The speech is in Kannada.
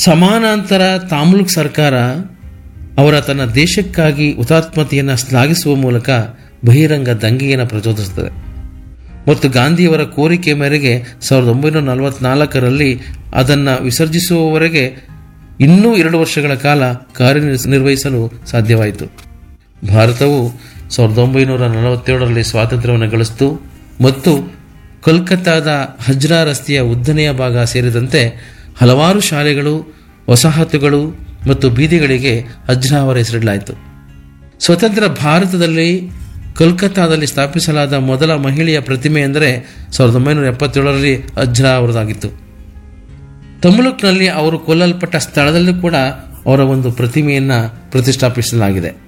ಸಮಾನಾಂತರ ತಾಮ್ಲುಕ್ ಸರ್ಕಾರ ಅವರ ತನ್ನ ದೇಶಕ್ಕಾಗಿ ಹುತಾತ್ಮತೆಯನ್ನು ಶ್ಲಾಘಿಸುವ ಮೂಲಕ ಬಹಿರಂಗ ದಂಗೆಯನ್ನು ಪ್ರಚೋದಿಸುತ್ತದೆ ಮತ್ತು ಗಾಂಧಿಯವರ ಕೋರಿಕೆ ಮೇರೆಗೆ ಸಾವಿರದ ಒಂಬೈನೂರ ನಲವತ್ನಾಲ್ಕರಲ್ಲಿ ಅದನ್ನು ವಿಸರ್ಜಿಸುವವರೆಗೆ ಇನ್ನೂ ಎರಡು ವರ್ಷಗಳ ಕಾಲ ಕಾರ್ಯನಿರ್ವಹಿಸಲು ಸಾಧ್ಯವಾಯಿತು ಭಾರತವು ಸಾವಿರದ ಒಂಬೈನೂರ ನಲವತ್ತೇಳರಲ್ಲಿ ಸ್ವಾತಂತ್ರ್ಯವನ್ನು ಗಳಿಸಿತು ಮತ್ತು ಕೋಲ್ಕತ್ತಾದ ಹಜ್ರಾ ರಸ್ತೆಯ ಉದ್ದನೆಯ ಭಾಗ ಸೇರಿದಂತೆ ಹಲವಾರು ಶಾಲೆಗಳು ವಸಾಹತುಗಳು ಮತ್ತು ಬೀದಿಗಳಿಗೆ ಹಜ್ರಾ ಅವರ ಹೆಸರಿಡಲಾಯಿತು ಸ್ವತಂತ್ರ ಭಾರತದಲ್ಲಿ ಕೋಲ್ಕತ್ತಾದಲ್ಲಿ ಸ್ಥಾಪಿಸಲಾದ ಮೊದಲ ಮಹಿಳೆಯ ಪ್ರತಿಮೆ ಎಂದರೆ ಸಾವಿರದ ಒಂಬೈನೂರ ಎಪ್ಪತ್ತೇಳರಲ್ಲಿ ಅಜ್ರಾ ಅವರದಾಗಿತ್ತು ತಮ್ಲುಕ್ನಲ್ಲಿ ಅವರು ಕೊಲ್ಲಲ್ಪಟ್ಟ ಸ್ಥಳದಲ್ಲೂ ಕೂಡ ಅವರ ಒಂದು ಪ್ರತಿಮೆಯನ್ನು ಪ್ರತಿಷ್ಠಾಪಿಸಲಾಗಿದೆ